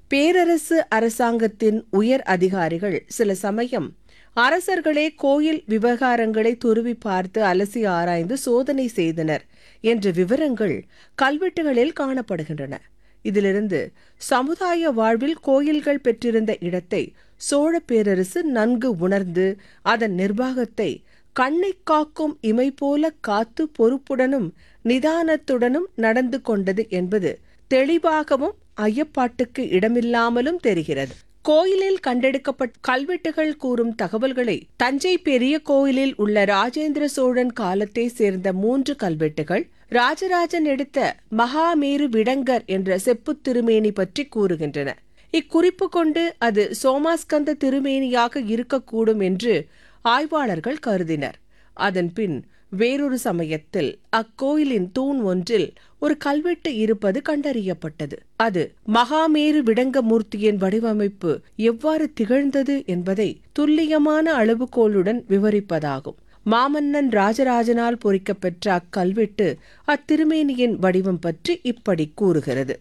பேரரசு அரசாங்கத்தின் உயர் அதிகாரிகள் சில சமயம் அரசர்களே கோயில் விவகாரங்களை துருவி பார்த்து அலசி ஆராய்ந்து சோதனை செய்தனர் என்ற விவரங்கள் கல்வெட்டுகளில் காணப்படுகின்றன இதிலிருந்து சமுதாய வாழ்வில் கோயில்கள் பெற்றிருந்த இடத்தை சோழ பேரரசு நன்கு உணர்ந்து அதன் நிர்வாகத்தை கண்ணை காக்கும் இமை போல காத்து பொறுப்புடனும் நிதானத்துடனும் நடந்து கொண்டது என்பது தெளிவாகவும் ஐயப்பாட்டுக்கு இடமில்லாமலும் தெரிகிறது கோயிலில் கண்டெடுக்கப்பட்ட கல்வெட்டுகள் கூறும் தகவல்களை தஞ்சை பெரிய கோயிலில் உள்ள ராஜேந்திர சோழன் காலத்தை சேர்ந்த மூன்று கல்வெட்டுகள் ராஜராஜன் எடுத்த மகாமேரு விடங்கர் என்ற செப்புத் திருமேனி பற்றி கூறுகின்றன இக்குறிப்பு கொண்டு அது சோமாஸ்கந்த திருமேனியாக இருக்கக்கூடும் என்று ஆய்வாளர்கள் கருதினர் அதன்பின் வேறொரு சமயத்தில் அக்கோயிலின் தூண் ஒன்றில் ஒரு கல்வெட்டு இருப்பது கண்டறியப்பட்டது அது மகாமேரு விடங்கமூர்த்தியின் வடிவமைப்பு எவ்வாறு திகழ்ந்தது என்பதை துல்லியமான அளவுகோலுடன் விவரிப்பதாகும் மாமன்னன் ராஜராஜனால் பொறிக்கப்பெற்ற அக்கல்வெட்டு அத்திருமேனியின் வடிவம் பற்றி இப்படி கூறுகிறது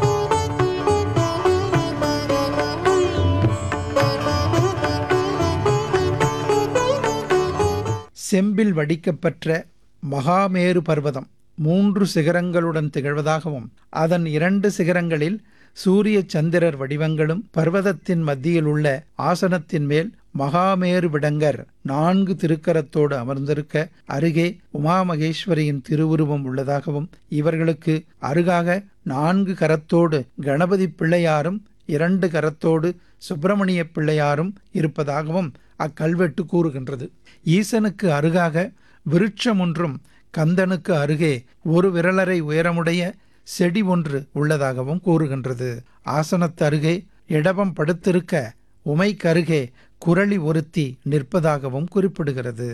செம்பில் வடிக்கப்பெற்ற மகாமேரு பர்வதம் மூன்று சிகரங்களுடன் திகழ்வதாகவும் அதன் இரண்டு சிகரங்களில் சூரிய சந்திரர் வடிவங்களும் பர்வதத்தின் மத்தியில் உள்ள ஆசனத்தின் மேல் மகாமேரு விடங்கர் நான்கு திருக்கரத்தோடு அமர்ந்திருக்க அருகே உமாமகேஸ்வரியின் திருவுருவம் உள்ளதாகவும் இவர்களுக்கு அருகாக நான்கு கரத்தோடு கணபதி பிள்ளையாரும் இரண்டு கரத்தோடு சுப்பிரமணிய பிள்ளையாரும் இருப்பதாகவும் அக்கல்வெட்டு கூறுகின்றது ஈசனுக்கு அருகாக விருட்சம் ஒன்றும் கந்தனுக்கு அருகே ஒரு விரலரை உயரமுடைய செடி ஒன்று உள்ளதாகவும் கூறுகின்றது ஆசனத்து அருகே இடபம் படுத்திருக்க உமைக்கருகே குரளி ஒருத்தி நிற்பதாகவும் குறிப்பிடுகிறது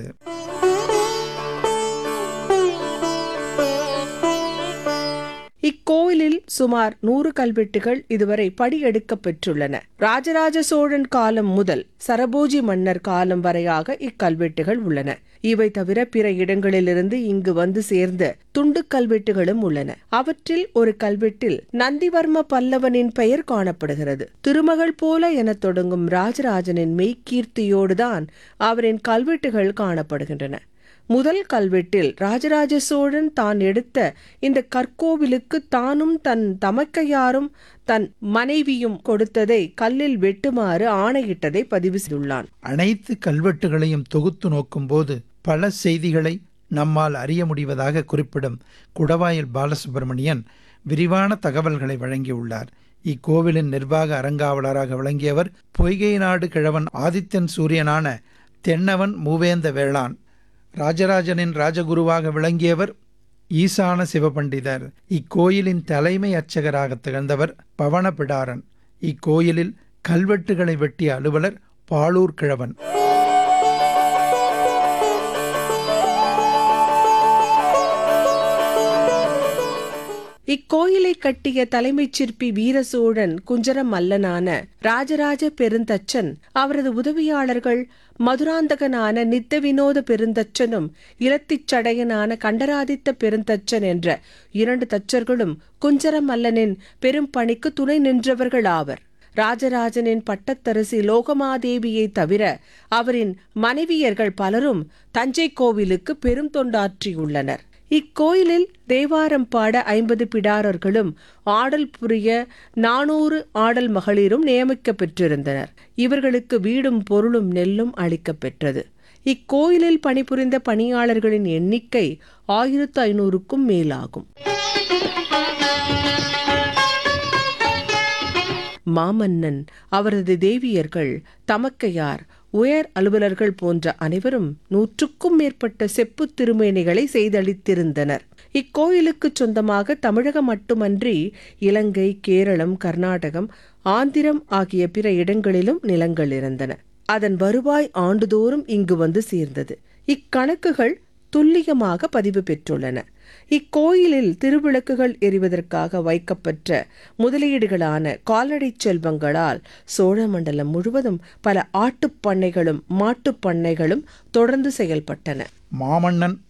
இக்கோயிலில் சுமார் நூறு கல்வெட்டுகள் இதுவரை படியெடுக்கப் பெற்றுள்ளன ராஜராஜ சோழன் காலம் முதல் சரபோஜி மன்னர் காலம் வரையாக இக்கல்வெட்டுகள் உள்ளன இவை தவிர பிற இடங்களிலிருந்து இங்கு வந்து சேர்ந்த துண்டு கல்வெட்டுகளும் உள்ளன அவற்றில் ஒரு கல்வெட்டில் நந்திவர்ம பல்லவனின் பெயர் காணப்படுகிறது திருமகள் போல எனத் தொடங்கும் ராஜராஜனின் மெய்க்கீர்த்தியோடுதான் அவரின் கல்வெட்டுகள் காணப்படுகின்றன முதல் கல்வெட்டில் ராஜராஜ சோழன் தான் எடுத்த இந்த கற்கோவிலுக்கு தானும் தன் தமக்கையாரும் தன் மனைவியும் கொடுத்ததை கல்லில் வெட்டுமாறு ஆணையிட்டதை பதிவு செய்துள்ளான் அனைத்து கல்வெட்டுகளையும் தொகுத்து நோக்கும்போது பல செய்திகளை நம்மால் அறிய முடிவதாக குறிப்பிடும் குடவாயில் பாலசுப்பிரமணியன் விரிவான தகவல்களை வழங்கியுள்ளார் இக்கோவிலின் நிர்வாக அறங்காவலராக விளங்கியவர் பொய்கை நாடு கிழவன் ஆதித்தன் சூரியனான தென்னவன் மூவேந்த வேளான் ராஜராஜனின் ராஜகுருவாக விளங்கியவர் ஈசான சிவபண்டிதர் இக்கோயிலின் தலைமை அர்ச்சகராக திகழ்ந்தவர் பவன பிடாரன் இக்கோயிலில் கல்வெட்டுகளை வெட்டிய அலுவலர் பாலூர் கிழவன் இக்கோயிலை கட்டிய தலைமைச் சிற்பி வீரசோழன் குஞ்சரம் மல்லனான ராஜராஜ பெருந்தச்சன் அவரது உதவியாளர்கள் மதுராந்தகனான நித்த வினோத பெருந்தச்சனும் இலத்திச் சடையனான கண்டராதித்த பெருந்தச்சன் என்ற இரண்டு தச்சர்களும் குஞ்சரம் மல்லனின் பெரும் பணிக்கு துணை நின்றவர்கள் ஆவர் ராஜராஜனின் பட்டத்தரசி லோகமாதேவியை தவிர அவரின் மனைவியர்கள் பலரும் தஞ்சை கோவிலுக்கு பெரும் தொண்டாற்றியுள்ளனர் இக்கோயிலில் தேவாரம் பாட ஐம்பது பிடாரர்களும் ஆடல் புரிய நானூறு ஆடல் மகளிரும் நியமிக்க பெற்றிருந்தனர் இவர்களுக்கு வீடும் பொருளும் நெல்லும் அளிக்கப் பெற்றது இக்கோயிலில் பணிபுரிந்த பணியாளர்களின் எண்ணிக்கை ஆயிரத்து ஐநூறுக்கும் மேலாகும் மாமன்னன் அவரது தேவியர்கள் தமக்கையார் உயர் அலுவலர்கள் போன்ற அனைவரும் நூற்றுக்கும் மேற்பட்ட செப்பு திருமேனிகளை செய்தளித்திருந்தனர் இக்கோயிலுக்கு சொந்தமாக தமிழகம் மட்டுமன்றி இலங்கை கேரளம் கர்நாடகம் ஆந்திரம் ஆகிய பிற இடங்களிலும் நிலங்கள் இருந்தன அதன் வருவாய் ஆண்டுதோறும் இங்கு வந்து சேர்ந்தது இக்கணக்குகள் துல்லியமாக பதிவு பெற்றுள்ளன இக்கோயிலில் திருவிளக்குகள் எரிவதற்காக வைக்கப்பெற்ற முதலீடுகளான கால்நடை செல்வங்களால் சோழ மண்டலம் முழுவதும் பல ஆட்டுப் பண்ணைகளும் மாட்டுப் பண்ணைகளும் தொடர்ந்து செயல்பட்டன மாமன்னன்